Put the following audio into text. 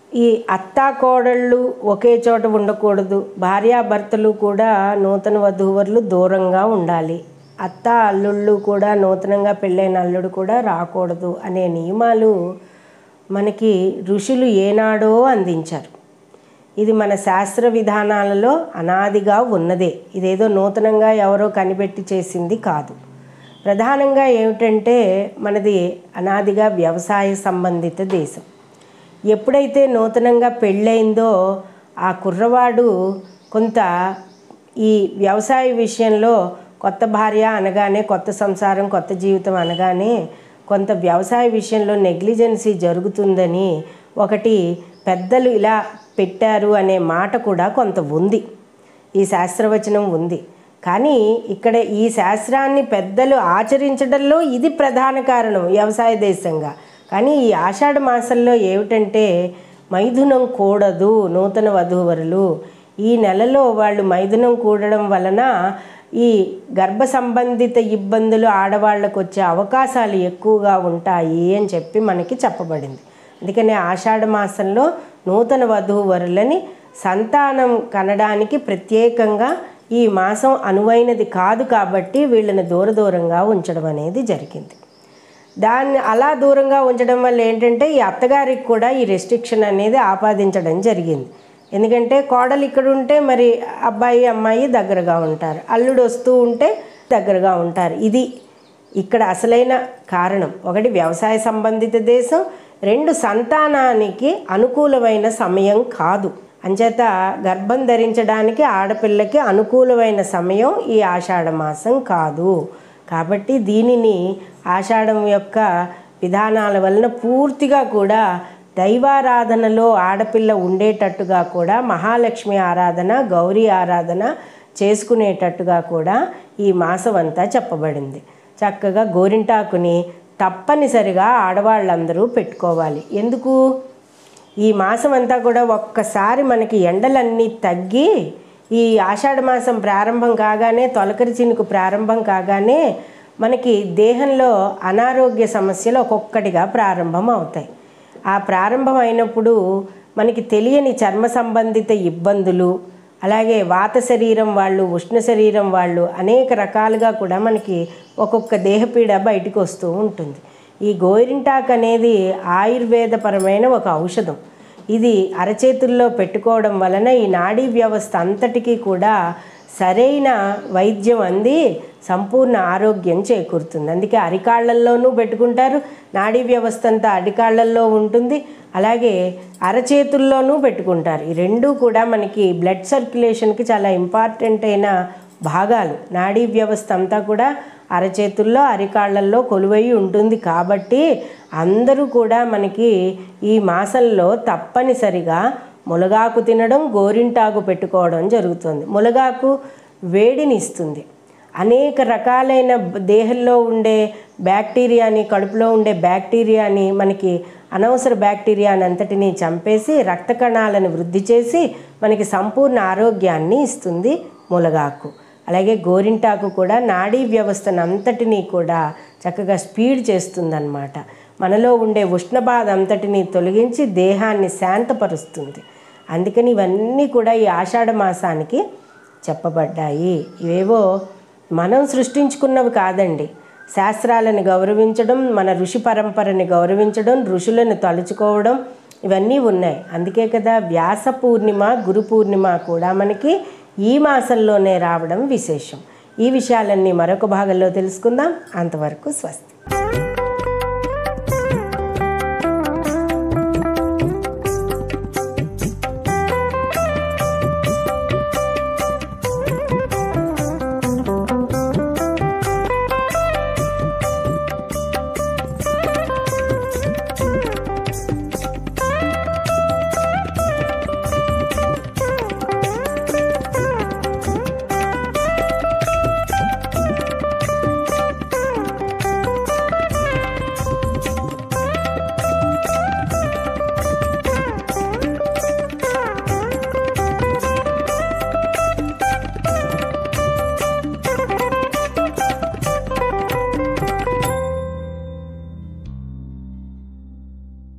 ఈ అత్తా కోడళ్ళు ఒకే చోట ఉండకూడదు భార్యాభర్తలు కూడా నూతన వధూవరులు దూరంగా ఉండాలి అత్త అల్లుళ్ళు కూడా నూతనంగా పెళ్ళైన అల్లుడు కూడా రాకూడదు అనే నియమాలు మనకి ఋషులు ఏనాడో అందించారు ఇది మన శాస్త్ర విధానాలలో అనాదిగా ఉన్నదే ఇదేదో నూతనంగా ఎవరో కనిపెట్టి చేసింది కాదు ప్రధానంగా ఏమిటంటే మనది అనాదిగా వ్యవసాయ సంబంధిత దేశం ఎప్పుడైతే నూతనంగా పెళ్ళయిందో ఆ కుర్రవాడు కొంత ఈ వ్యవసాయ విషయంలో కొత్త భార్య అనగానే కొత్త సంసారం కొత్త జీవితం అనగానే కొంత వ్యవసాయ విషయంలో నెగ్లిజెన్సీ జరుగుతుందని ఒకటి పెద్దలు ఇలా పెట్టారు అనే మాట కూడా కొంత ఉంది ఈ శాస్త్రవచనం ఉంది కానీ ఇక్కడ ఈ శాస్త్రాన్ని పెద్దలు ఆచరించడంలో ఇది ప్రధాన కారణం వ్యవసాయ దేశంగా కానీ ఈ ఆషాఢ మాసంలో ఏమిటంటే మైథునం కూడదు నూతన వధూవరులు ఈ నెలలో వాళ్ళు మైథునం కూడడం వలన ఈ గర్భ సంబంధిత ఇబ్బందులు ఆడవాళ్ళకు వచ్చే అవకాశాలు ఎక్కువగా ఉంటాయి అని చెప్పి మనకి చెప్పబడింది అందుకనే ఆషాఢ మాసంలో నూతన వధూవరులని సంతానం కనడానికి ప్రత్యేకంగా ఈ మాసం అనువైనది కాదు కాబట్టి వీళ్ళని దూర దూరంగా ఉంచడం అనేది జరిగింది దాన్ని అలా దూరంగా ఉంచడం వల్ల ఏంటంటే ఈ అత్తగారికి కూడా ఈ రెస్ట్రిక్షన్ అనేది ఆపాదించడం జరిగింది ఎందుకంటే కోడలు ఇక్కడ ఉంటే మరి అబ్బాయి అమ్మాయి దగ్గరగా ఉంటారు అల్లుడు వస్తూ ఉంటే దగ్గరగా ఉంటారు ఇది ఇక్కడ అసలైన కారణం ఒకటి వ్యవసాయ సంబంధిత దేశం రెండు సంతానానికి అనుకూలమైన సమయం కాదు అంచేత గర్భం ధరించడానికి ఆడపిల్లకి అనుకూలమైన సమయం ఈ ఆషాఢ మాసం కాదు కాబట్టి దీనిని ఆషాఢం యొక్క విధానాల వలన పూర్తిగా కూడా దైవారాధనలో ఆడపిల్ల ఉండేటట్టుగా కూడా మహాలక్ష్మి ఆరాధన గౌరీ ఆరాధన చేసుకునేటట్టుగా కూడా ఈ మాసం అంతా చెప్పబడింది చక్కగా గోరింటాకుని తప్పనిసరిగా ఆడవాళ్ళందరూ పెట్టుకోవాలి ఎందుకు ఈ మాసం అంతా కూడా ఒక్కసారి మనకి ఎండలన్నీ తగ్గి ఈ ఆషాఢ మాసం ప్రారంభం కాగానే తొలకరి చినుకు ప్రారంభం కాగానే మనకి దేహంలో అనారోగ్య సమస్యలు ఒక్కొక్కటిగా ప్రారంభం అవుతాయి ఆ ప్రారంభం అయినప్పుడు మనకి తెలియని చర్మ సంబంధిత ఇబ్బందులు అలాగే వాత శరీరం వాళ్ళు ఉష్ణ శరీరం వాళ్ళు అనేక రకాలుగా కూడా మనకి ఒక్కొక్క దేహపీడ బయటకు వస్తూ ఉంటుంది ఈ గోరింటాక్ అనేది ఆయుర్వేదపరమైన ఒక ఔషధం ఇది అరచేతుల్లో పెట్టుకోవడం వలన ఈ నాడీ వ్యవస్థ అంతటికీ కూడా సరైన వైద్యం అంది సంపూర్ణ ఆరోగ్యం చేకూరుతుంది అందుకే అరికాళ్ళల్లోనూ పెట్టుకుంటారు నాడీ వ్యవస్థ అంతా అరికాళ్ళల్లో ఉంటుంది అలాగే అరచేతుల్లోనూ పెట్టుకుంటారు ఈ రెండూ కూడా మనకి బ్లడ్ సర్క్యులేషన్కి చాలా ఇంపార్టెంట్ అయిన భాగాలు నాడీ వ్యవస్థ అంతా కూడా అరచేతుల్లో అరికాళ్ళల్లో కొలువై ఉంటుంది కాబట్టి అందరూ కూడా మనకి ఈ మాసంలో తప్పనిసరిగా మునగాకు తినడం గోరింటాకు పెట్టుకోవడం జరుగుతుంది మునగాకు వేడిని ఇస్తుంది అనేక రకాలైన దేహంలో ఉండే బ్యాక్టీరియాని కడుపులో ఉండే బ్యాక్టీరియాని మనకి అనవసర బ్యాక్టీరియాని అంతటినీ చంపేసి రక్త కణాలను వృద్ధి చేసి మనకి సంపూర్ణ ఆరోగ్యాన్ని ఇస్తుంది మునగాకు అలాగే గోరింటాకు కూడా నాడీ వ్యవస్థను అంతటినీ కూడా చక్కగా స్పీడ్ చేస్తుందన్నమాట మనలో ఉండే ఉష్ణబాధ అంతటినీ తొలగించి దేహాన్ని శాంతపరుస్తుంది అందుకని ఇవన్నీ కూడా ఈ ఆషాఢ మాసానికి చెప్పబడ్డాయి ఇవేవో మనం సృష్టించుకున్నవి కాదండి శాస్త్రాలను గౌరవించడం మన ఋషి పరంపరని గౌరవించడం ఋషులను తలుచుకోవడం ఇవన్నీ ఉన్నాయి అందుకే కదా వ్యాస పూర్ణిమ గురు పూర్ణిమ కూడా మనకి ఈ మాసంలోనే రావడం విశేషం ఈ విషయాలన్నీ మరొక భాగంలో తెలుసుకుందాం అంతవరకు స్వస్తి